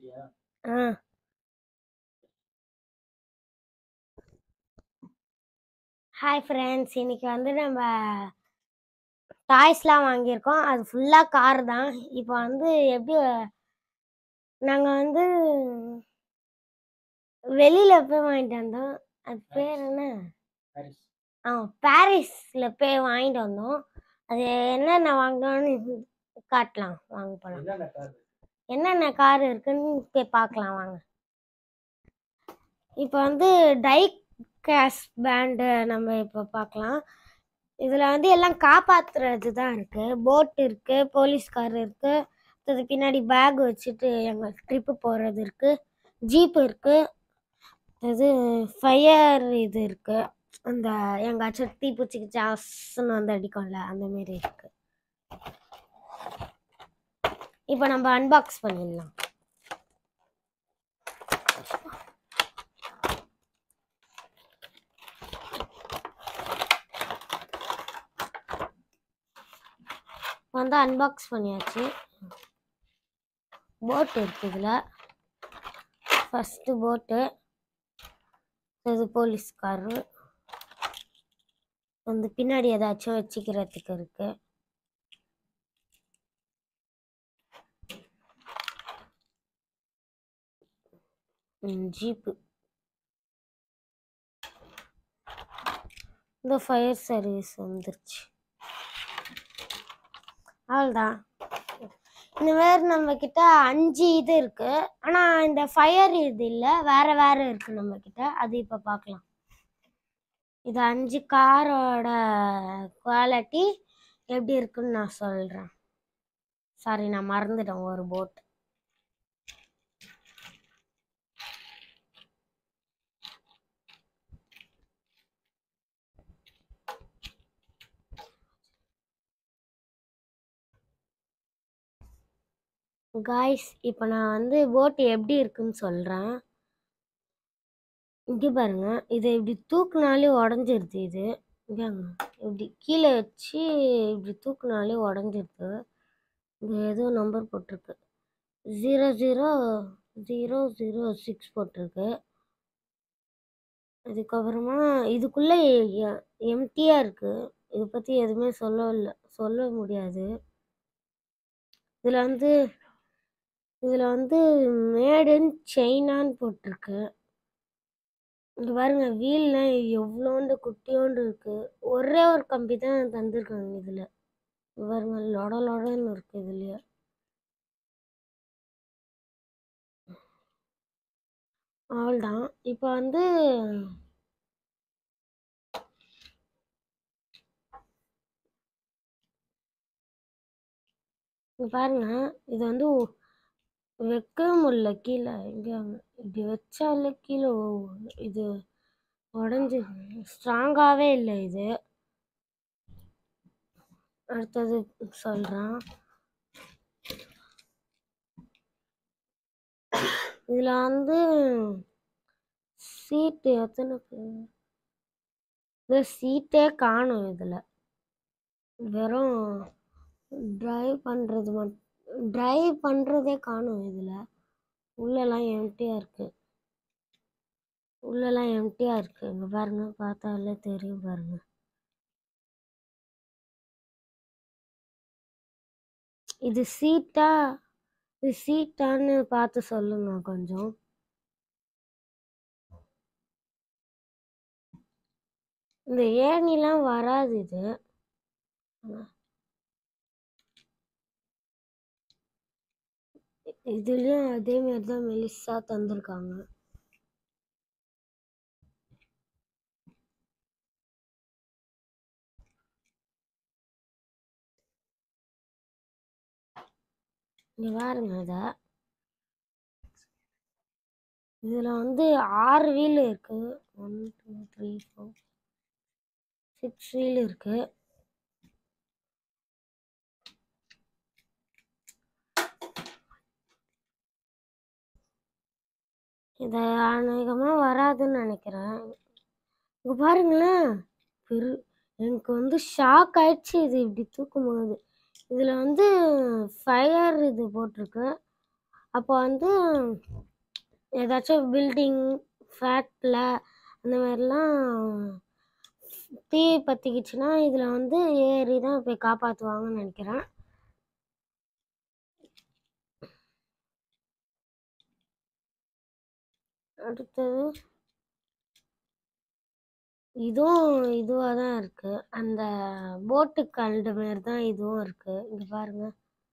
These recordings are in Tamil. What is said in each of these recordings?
வச்சிட்டியா ஆ ஹாய் ஃப்ரெண்ட்ஸ் இன்னைக்கு வந்து நம்ம டாய்ஸ்லாம் வாங்கியிருக்கோம் அது ஃபுல்லாக கார் தான் இப்போ வந்து எப்படி நாங்கள் வந்து வெளியில் போய் வாங்கிட்டு வந்தோம் அது பேர் என்ன பாரிஸ் ஆ பாரிஸில் போய் வாங்கிட்டு வந்தோம் அது என்னென்ன வாங்கினோன்னு காட்டலாம் வாங்க போகலாம் என்னென்ன கார் என்னென்ன கார் இருக்குன்னு போய் பார்க்கலாம் வாங்க இப்போ வந்து டை கேஷ் பேண்டு நம்ம இப்போ பார்க்கலாம் இதில் வந்து எல்லாம் காப்பாற்றுறது தான் இருக்குது போட் இருக்குது போலீஸ் கார் இருக்குது அது பின்னாடி பேக் வச்சுட்டு எங்கள் ட்ரிப்பு போகிறது இருக்குது ஜீப் இருக்குது இது ஃபயர் இது இருக்குது அந்த எங்காச்சும் தீப்பூச்சிக்கு ஜாஸ்ன்னு வந்து அடிக்கும்ல அந்த மாரி இருக்குது இப்போ நம்ம அன்பாக்ஸ் பண்ணிடலாம் வந்து அன்பாக்ஸ் பண்ணியாச்சு போட் இருக்கு இதில் ஃபஸ்ட்டு போட்டு இது போலீஸ்காரரு வந்து பின்னாடி ஏதாச்சும் வச்சுக்கிறதுக்கு இருக்கு ம், ஜீப்பு இந்த ஃபயர் சர்வீஸ் வந்துருச்சு அவ்வளோதான் இந்த மாதிரி நம்ம கிட்ட அஞ்சு இது இருக்கு ஆனா இந்த ஃபயர் இது இல்லை வேற வேற இருக்கு நம்ம கிட்ட அது இப்போ பார்க்கலாம் இது அஞ்சு காரோட குவாலிட்டி எப்படி இருக்குன்னு நான் சொல்றேன் சாரி நான் மறந்துட்டேன் ஒரு போட் காய்ஸ் இப்போ நான் வந்து போட் எப்படி இருக்குன்னு சொல்கிறேன் இங்கே பாருங்க இதை இப்படி தூக்குனாலே உடஞ்சிருது இது இங்கேங்க இப்படி கீழே வச்சு இப்படி தூக்குனாலே உடஞ்சிருது இங்கே ஏதோ நம்பர் போட்டிருக்கு zero zero zero zero six போட்டிருக்கு அதுக்கப்புறமா இதுக்குள்ளே எம்டியாக இருக்குது இதை பற்றி எதுவுமே சொல்ல இல்லை சொல்ல முடியாது இதில் வந்து இதில் வந்து மேட் இன் சைனான்னு போட்டிருக்கு இங்கே பாருங்க வீல்லாம் எவ்வளோண்டு குட்டியோண்டு இருக்கு ஒரே ஒரு கம்பி தான் தந்திருக்காங்க இதில் பாருங்க லொட லொடன்னு இருக்கு இதுலயே அவ்வளோதான் இப்போ வந்து இங்க பாருங்க இது வந்து ஒ- வைக்கவே முடியல கீழே இங்கே இப்படி வச்சாலே கீழே ஒ- இது உடஞ்சி ஸ்ட்ராங்காகவே இல்லை இது அடுத்தது சொல்கிறேன் இதில் வந்து சீட்டு எத்தனை பேர் இந்த சீட்டே காணும் இதில் வெறும் டிரைவ் பண்ணுறது மட்டும் டிரைவ் பண்ணுறதே காணும் இதில் உள்ளெல்லாம் எம்டியாக இருக்குது உள்ளெல்லாம் எம்டியாக இருக்குது இங்கே பாருங்க பார்த்தாலே தெரியும் பாருங்க இது சீட்டா இது சீட்டான்னு பார்த்து சொல்லுங்க கொஞ்சம் இந்த ஏணிலாம் வராது இது இதுலயும் அதே மாதிரி தான் மெலிசா தந்திருக்காங்க இங்க பாருங்க இத இதுல வந்து ஆறு வீல் இருக்கு one two three four six wheel இருக்கு இது அநேகமாக வராதுன்னு நினைக்கிறேன் இங்க பாருங்களேன் பெரு எனக்கு வந்து ஷாக் ஆயிடுச்சு இது இப்படி தூக்கும் போது இதில் வந்து ஃபயர் இது போட்டிருக்கு அப்போ வந்து ஏதாச்சும் பில்டிங் ஃபேக்டில் அந்த மாதிரிலாம் தீ பற்றிக்கிச்சுன்னா இதில் வந்து ஏறி தான் போய் காப்பாற்றுவாங்கன்னு நினைக்கிறேன் அடுத்தது இதுவும் இதுவாக தான் இருக்கு அந்த போட்டு கல்டு மாரி தான் இதுவும் இருக்கு இங்க பாருங்க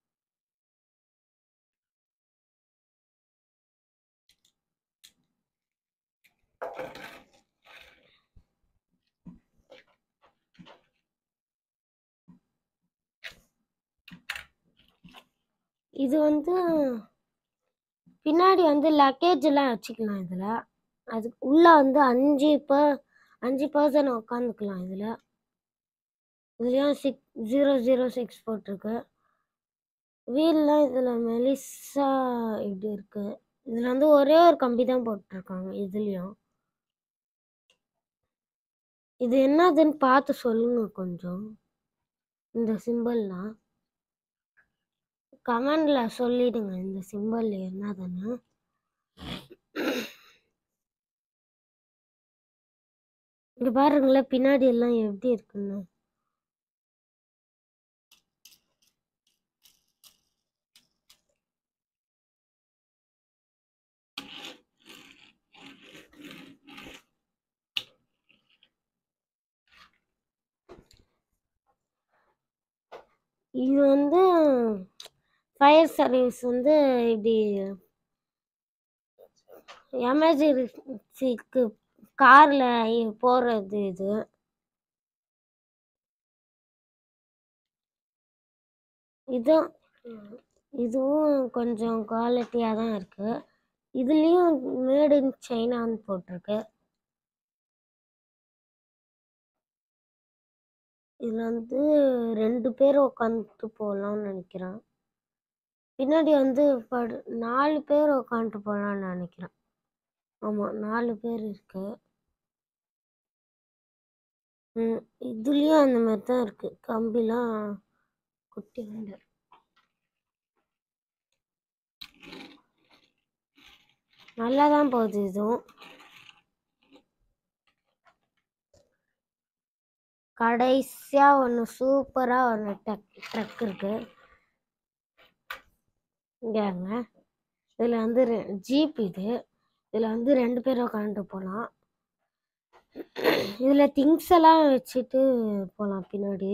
இது வந்து பின்னாடி வந்து லக்கேஜ் எல்லாம் வச்சுக்கலாம் இதுல அது உள்ள வந்து அஞ்சு ப அஞ்சு பர்சன் உட்காந்துக்கலாம் இதுல இதுலயும் சிக்ஸ் ஜீரோ ஜீரோ சிக்ஸ் போட்டிருக்கு வீல்லாம் இதுல மெலிசா இப்படி இருக்கு இதுல வந்து ஒரே ஒரு கம்பி தான் போட்டிருக்காங்க இதுலயும் இது என்னதுன்னு பார்த்து சொல்லுங்க கொஞ்சம் இந்த சிம்பிள்லாம் கமெண்ட்ல சொல்லிடுங்க இந்த சிம்பிள் என்னதுன்னு இங்க பாருங்களேன் பின்னாடி எல்லாம் எப்படி இருக்குன்னு இது வந்து ஃபயர் சர்வீஸ் வந்து இப்படி எமர்ஜென்சிக்கு கார்ல போறது இது இதுவும் இதுவும் கொஞ்சம் குவாலிட்டியாக தான் இருக்கு இதுலேயும் மேட் இன் சைனான்னு போட்டிருக்கு இதில் வந்து ரெண்டு பேர் உட்காந்துட்டு போகலாம்னு நினைக்கிறேன் பின்னாடி வந்து படு நாலு பேர் உட்காந்துட்டு போகலான்னு நினைக்கிறேன் ஆமாம் நாலு பேர் இருக்கு ம் இதுலேயும் அந்த மாதிரி தான் இருக்கு கம்பிலாம் குட்டி உண்டு நல்லா தான் போகுது இதுவும் கடைசியா ஒன்று சூப்பரா ஒன்று டக் ட்ரக் இருக்கு இங்கங்க இதுல வந்து ஜீப் இது இதுல வந்து ரெண்டு பேர் உட்காந்துட்டு போகலாம் இதுல திங்ஸ் எல்லாம் வச்சுட்டு போகலாம் பின்னாடி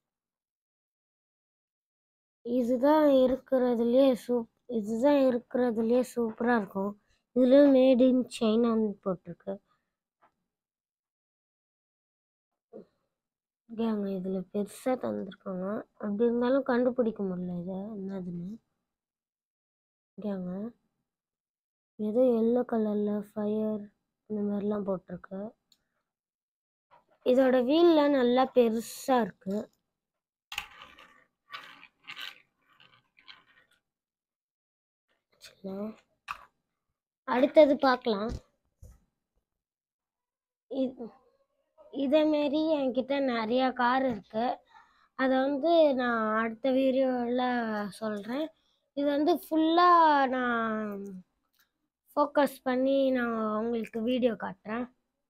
இதுதான் இருக்கிறதுலயே சூப் இதுதான் இருக்கிறதுலயே சூப்பரா இருக்கும் இதுலயும் மேட் இன் சைனான்னு போட்டிருக்கு இங்கேங்க இதுல பெருசா தந்திருக்காங்க அப்படி இருந்தாலும் கண்டுபிடிக்க முடியல இதை என்னதுன்னு இங்கேங்க ஏதோ எல்லோ கலர்ல ஃபயர் இந்த மாதிரிலாம் போட்டிருக்கு இதோட வீல்லாம் நல்லா பெருசா இருக்கு சரிங்களா? அடுத்தது பார்க்கலாம் இது இதேமாரி என்கிட்ட நிறைய கார் இருக்கு அதை வந்து நான் அடுத்த வீடியோவில் சொல்கிறேன் இது வந்து ஃபுல்லாக நான் ஃபோக்கஸ் பண்ணி நான் உங்களுக்கு வீடியோ காட்டுறேன்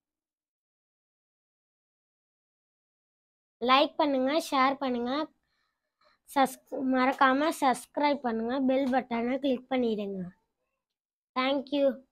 லைக் பண்ணுங்க ஷேர் பண்ணுங்க சஸ் மறக்காம சப்ஸ்கிரைப் பண்ணுங்க பெல் பட்டனை கிளிக் பண்ணிடுங்க தேங்க்யூ